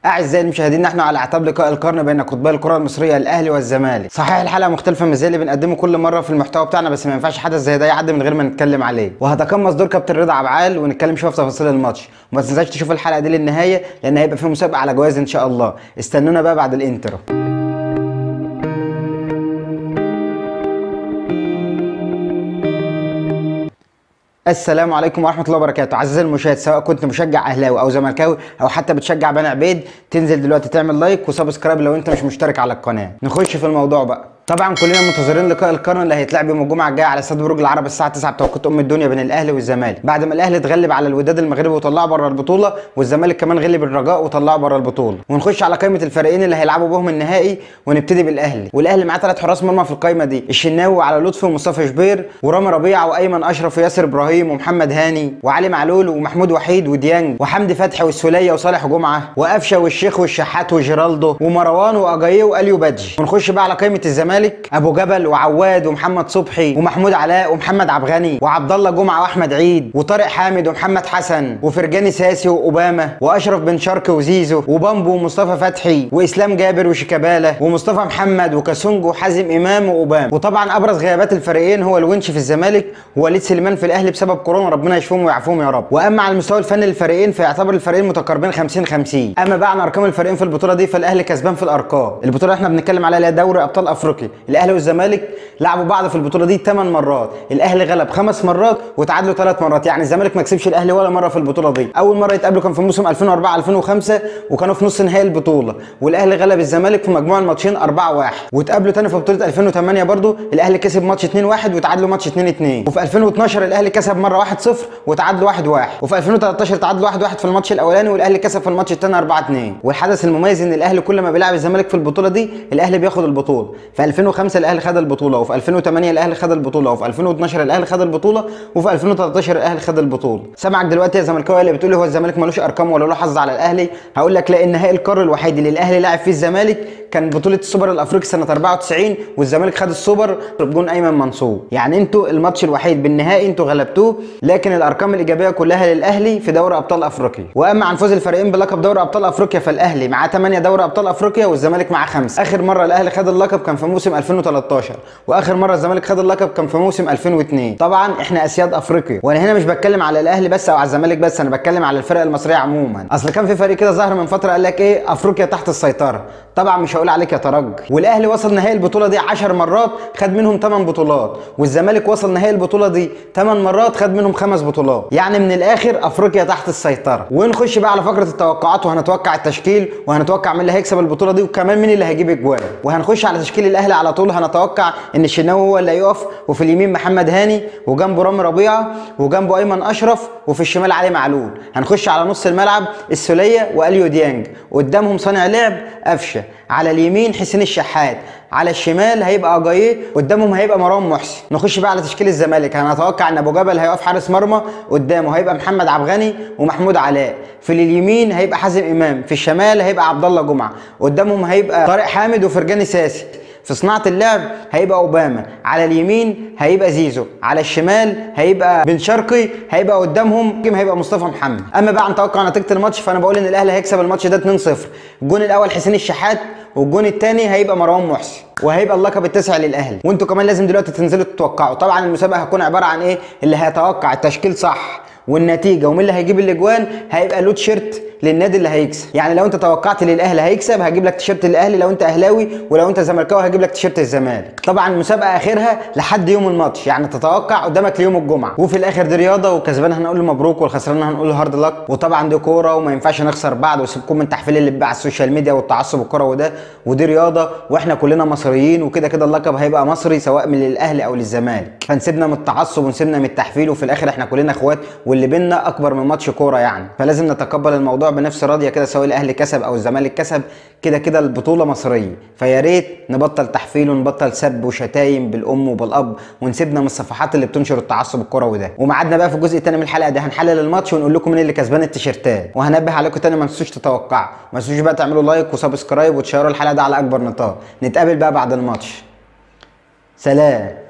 اعزائي المشاهدين نحن على اعتاب لقاء القرن بين قطبي الكره المصريه الاهلي والزمالك صحيح الحلقه مختلفه من زي اللي بنقدمه كل مره في المحتوى بتاعنا بس ما ينفعش حدث زي ده يعدي من غير ما نتكلم عليه وهتقمص دور كابتن رضا عبعال ونتكلم شويه في تفاصيل الماتش وما تنساش تشوف الحلقه دي للنهايه لان هيبقى في مسابقه على جوائز ان شاء الله استنونا بقى بعد الانترو السلام عليكم ورحمه الله وبركاته عزيزي المشاهد سواء كنت مشجع اهلاوي او زملكاوي او حتى بتشجع بني عبيد تنزل دلوقتي تعمل لايك وسبسكرايب لو انت مش مشترك على القناه نخش في الموضوع بقى طبعا كلنا منتظرين لقاء القرن اللي هيتلعب يوم الجمعه الجايه على استاد برج العرب الساعه 9 بتوقيت ام الدنيا بين الاهلي والزمالك بعد ما الاهلي اتغلب على الوداد المغربي وطلعه بره البطوله والزمالك كمان غلب الرجاء وطلعه بره البطوله ونخش على قائمه الفريقين اللي هيلعبوا بهم النهائي ونبتدي بالاهلي والاهلي معاه ثلاث حراس مرمى في القائمه دي الشناوي وعلى لطفي ومصطفى شبير ورامي ربيعه وايمن اشرف وياسر ابراهيم ومحمد هاني وعلي معلول ومحمود وحيد وديانج وحمدي فتحي والسوليه وصالح جمعه وقفشه والشيخ والشحات وجيرالدو ومروان واجاييه واليو بادجي ونخش بقى على قائمه الزمالك ابو جبل وعواد ومحمد صبحي ومحمود علاء ومحمد عبد الغني وعبد الله جمعه واحمد عيد وطارق حامد ومحمد حسن وفرجاني ساسي واوباما واشرف بن شرقي وزيزو وبامبو ومصطفى فتحي واسلام جابر وشيكابالا ومصطفى محمد وكاسونج وحازم امام واوباما وطبعا ابرز غيابات الفريقين هو الونش في الزمالك ووليد سليمان في الاهلي بسبب كورونا ربنا يشفيهم ويعافيهم يا رب واما على المستوى الفني للفريقين فيعتبر الفريقين متقاربين 50 50 اما بقى عن ارقام الفريقين في البطوله دي فالاهلي كسبان في الارقام البطوله اللي احنا بنتكلم عليها اللي هي دوري ابطال افريقيا الاهلي والزمالك لعبوا بعض في البطوله دي 8 مرات الاهلي غلب خمس مرات وتعادلوا ثلاث مرات يعني الزمالك ما كسبش الاهلي ولا مره في البطوله دي اول مره يتقابلوا كان في موسم 2004 2005 وكانوا في نص نهائي البطوله والاهلي غلب الزمالك في مجموع الماتشين 4 1 واتقابلوا تاني في بطوله 2008 برضو الاهلي كسب ماتش 2 1 وتعادلوا ماتش 2 2 وفي 2012 الاهلي كسب مره 1 0 وتعادلوا 1 1 وفي 2013 تعادلوا 1 1 في الماتش الاولاني والاهلي كسب في الماتش الثاني 4 2 والحدث المميز ان الاهلي كل ما بيلعب الزمالك في البطوله دي الاهلي بياخد البطوله في 2005 الاهلي خد البطوله وفي 2008 الاهلي خد البطوله وفي 2012 الاهلي خد البطوله وفي 2013 الاهلي خد البطوله سامعك دلوقتي يا زملكاوي اللي بتقول لي هو الزمالك ملوش ارقام ولا له حظ على الاهلي هقول لك لا النهائي القاري الوحيد اللي الاهلي لعب فيه الزمالك كان بطوله السوبر الافريقي سنه 94 والزمالك خد السوبر بجون ايمن منصور يعني انتوا الماتش الوحيد بالنهائي انتوا غلبتوه لكن الارقام الايجابيه كلها للاهلي في دوري ابطال افريقيا واما عن فوز الفريقين بلقب دوري ابطال افريقيا فالاهلي معاه 8 دوري ابطال افريقيا والزمالك معاه 5 اخر مره الاهلي خد اللقب كان في موسم 2013 واخر مره الزمالك خد اللقب كان في موسم 2002 طبعا احنا اسياد افريقيا وانا هنا مش بتكلم على الاهلي بس او على الزمالك بس انا بتكلم على الفرق المصريه عموما اصل كان في فريق كده ظهر من فتره قال لك ايه افريقيا تحت السيطره طبعا مش هقول عليك يا ترجي والاهلي وصل نهائي البطوله دي 10 مرات خد منهم 8 بطولات والزمالك وصل نهائي البطوله دي 8 مرات خد منهم 5 بطولات يعني من الاخر افريقيا تحت السيطره ونخش بقى على فقره التوقعات وهنتوقع التشكيل وهنتوقع مين اللي هيكسب البطوله دي وكمان مين اللي هيجيب اجوان وهنخش على تشكيل الاهلي على طول هنتوقع ان الشناوي هو اللي هيقف وفي اليمين محمد هاني وجنبه رامي ربيعه وجنبه ايمن اشرف وفي الشمال علي معلول هنخش على نص الملعب السوليه واليو ديانج قدامهم صانع لعب قفشه على اليمين حسين الشحات على الشمال هيبقى اجاييه قدامهم هيبقى مروان محسن نخش بقى على تشكيل الزمالك هنتوقع ان ابو جبل هيقف حارس مرمى قدامه هيبقى محمد عبد الغني ومحمود علاء في اليمين هيبقى حازم امام في الشمال هيبقى عبد الله جمعه قدامهم هيبقى طارق حامد وفرجاني ساسي في صناعه اللعب هيبقى اوباما على اليمين هيبقى زيزو على الشمال هيبقى بن شرقي هيبقى قدامهم هيبقى مصطفى محمد اما بقى عن توقع نتيجه الماتش فانا بقول ان الاهلي هيكسب الماتش ده 2-0 الجون الاول حسين الشحات والجون الثاني هيبقى مروان محسن وهيبقى اللقب التاسع للاهلي وانتوا كمان لازم دلوقتي تنزلوا تتوقعوا طبعا المسابقه هتكون عباره عن ايه اللي هيتوقع التشكيل صح والنتيجه ومين اللي هيجيب الاجوان هيبقى له تيشيرت للنادي اللي هيكسب يعني لو انت توقعت للاهلي هيكسب هجيب لك تيشيرت الاهلي لو انت اهلاوي ولو انت زملكاوي هجيب لك تيشيرت الزمالك طبعا المسابقه اخرها لحد يوم الماتش يعني تتوقع قدامك ليوم الجمعه وفي الاخر دي رياضه والكسبان هنقول له مبروك والخسران هنقول له هارد لك وطبعا دي كوره وما ينفعش نخسر بعض وسيبكم من التحفيل اللي بيبقى على السوشيال ميديا والتعصب الكروي ده ودي رياضه واحنا كلنا مصريين وكده كده اللقب هيبقى مصري سواء من الاهلي او للزمالك فنسيبنا من التعصب ونسيبنا من التحفيل وفي الاخر احنا كلنا اخوات واللي بينا اكبر من ماتش كوره يعني فلازم نتقبل الموضوع بنفس راضيه كده سواء الاهلي كسب او الزمالك كسب كده كده البطوله مصريه فيا ريت نبطل تحفيل ونبطل سب وشتايم بالام وبالاب ونسيبنا من الصفحات اللي بتنشر التعصب الكروي ده وميعادنا بقى في الجزء الثاني من الحلقه دي هنحلل الماتش ونقول لكم مين اللي كسبان التيشيرتات وهنبه عليكم تاني ما تنسوش تتوقعوا ما تنسوش بقى تعملوا لايك وسبسكرايب وتشيروا الحلقه دي على اكبر نطاق نتقابل بقى بعد الماتش سلام